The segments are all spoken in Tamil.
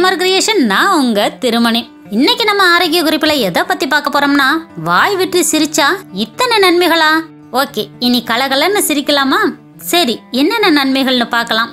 சம்மர் கிரியேஷன் நான் உங்க திருமணி இன்னைக்கு நம்ம ஆரோக்கிய குறிப்புல எதை பத்தி பார்க்க போறோம்னா வாய் விட்டு சிரிச்சா இத்தனை நன்மைகளா ஓகே இனி கலகலன்னு சிரிக்கலாமா சரி என்னென்ன நன்மைகள்னு பார்க்கலாம்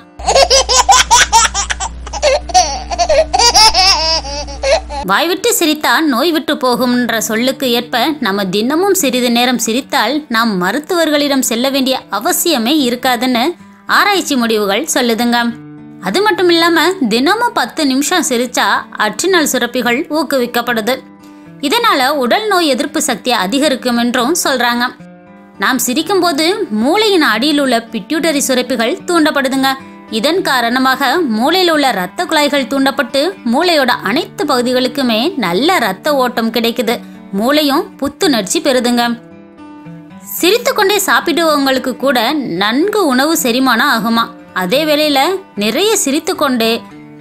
வாய் விட்டு சிரித்தால் நோய் விட்டு போகும்ன்ற சொல்லுக்கு ஏற்ப நம்ம தினமும் சிறிது நேரம் சிரித்தால் நாம் மருத்துவர்களிடம் செல்ல வேண்டிய அவசியமே இருக்காதுன்னு ஆராய்ச்சி முடிவுகள் சொல்லுதுங்க அது மட்டும் இல்லாம தினமும் பத்து நிமிஷம் சிரிச்சா அற்றினல் சுரப்பிகள் ஊக்குவிக்கப்படுது இதனால உடல் நோய் எதிர்ப்பு சக்தி அதிகரிக்கும் என்றும் சொல்றாங்க நாம் சிரிக்கும்போது மூளையின் அடியில் உள்ள பிட்யூட்டரி சுரப்பிகள் தூண்டப்படுதுங்க இதன் காரணமாக மூளையில் உள்ள இரத்த குழாய்கள் தூண்டப்பட்டு மூளையோட அனைத்து பகுதிகளுக்குமே நல்ல இரத்த ஓட்டம் கிடைக்குது மூளையும் புத்துணர்ச்சி பெறுதுங்க சிரித்துக்கொண்டே சாப்பிடுவவங்களுக்கு கூட நன்கு உணவு செரிமானம் ஆகுமா அதே வேளையில நிறைய சிரித்துக்கொண்டே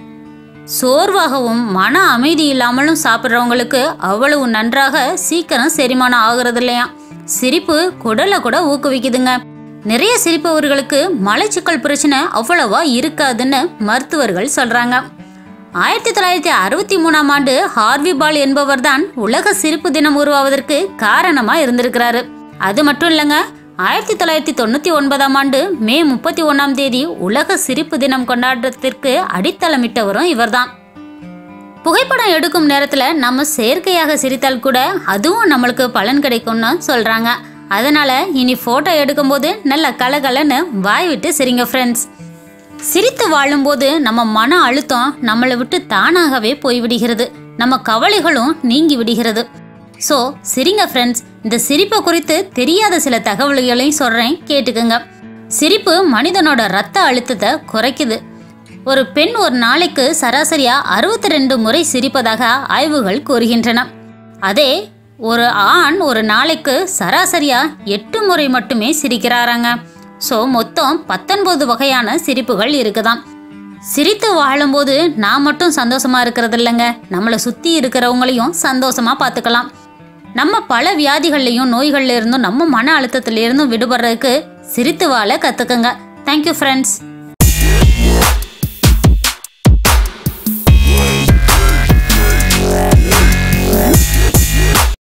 சோர்வாகவும் மன அமைதி இல்லாமலும் சாப்பிட்றவங்களுக்கு அவ்வளவு நன்றாக சீக்கிரம் செரிமானம் ஆகுறது இல்லையா சிரிப்பு குடலை கூட ஊக்குவிக்குதுங்க நிறைய சிரிப்பவர்களுக்கு மலச்சிக்கல் பிரச்சனை அவ்வளவா இருக்காதுன்னு மருத்துவர்கள் சொல்றாங்க ஆயிரத்தி தொள்ளாயிரத்தி அறுபத்தி மூணாம் ஆண்டு ஹார்வி பால் என்பவர்தான் உலக சிரிப்பு தினம் உருவாவதற்கு காரணமா இருந்திருக்கிறாரு அது மட்டும் இல்லைங்க ஆயிரத்தி தொள்ளாயிரத்தி தொண்ணூத்தி ஒன்பதாம் ஆண்டு மே முப்பத்தி ஒன்னாம் தேதி உலக சிரிப்பு தினம் கொண்டாட்டத்திற்கு அடித்தளமிட்டவரும் இவர்தான் புகைப்படம் எடுக்கும் நேரத்துல நம்ம செயற்கையாக சிரித்தால் கூட அதுவும் நம்மளுக்கு பலன் கிடைக்கும்னு சொல்றாங்க அதனால இனி போட்டோ எடுக்கும்போது நல்ல கலகலன்னு வாய் விட்டு சிரிங்க ஃப்ரெண்ட்ஸ் சிரித்து வாழும்போது நம்ம மன அழுத்தம் நம்மளை விட்டு தானாகவே போய்விடுகிறது நம்ம கவலைகளும் நீங்கி விடுகிறது ஸோ சிரிங்க ஃப்ரெண்ட்ஸ் இந்த சிரிப்பை குறித்து தெரியாத சில தகவல்களையும் சொல்றேன் கேட்டுக்கோங்க சிரிப்பு மனிதனோட ரத்த அழுத்தத்தை குறைக்குது ஒரு பெண் ஒரு நாளைக்கு சராசரியா அறுபத்தி ரெண்டு முறை சிரிப்பதாக ஆய்வுகள் கூறுகின்றன அதே ஒரு ஆண் ஒரு நாளைக்கு சராசரியா எட்டு முறை மட்டுமே சிரிக்கிறாராங்க ஸோ மொத்தம் பத்தொன்பது வகையான சிரிப்புகள் இருக்குதாம் சிரித்து வாழும்போது நான் மட்டும் சந்தோஷமா இருக்கிறது இல்லைங்க நம்மளை சுத்தி இருக்கிறவங்களையும் சந்தோஷமா பார்த்துக்கலாம் நம்ம பல வியாதிகள்லையும் நோய்கள்ல இருந்தும் நம்ம மன அழுத்தத்துல இருந்தும் விடுபடுறதுக்கு சிரித்து வாழ கத்துக்கங்க தேங்க்யூ ஃப்ரெண்ட்ஸ்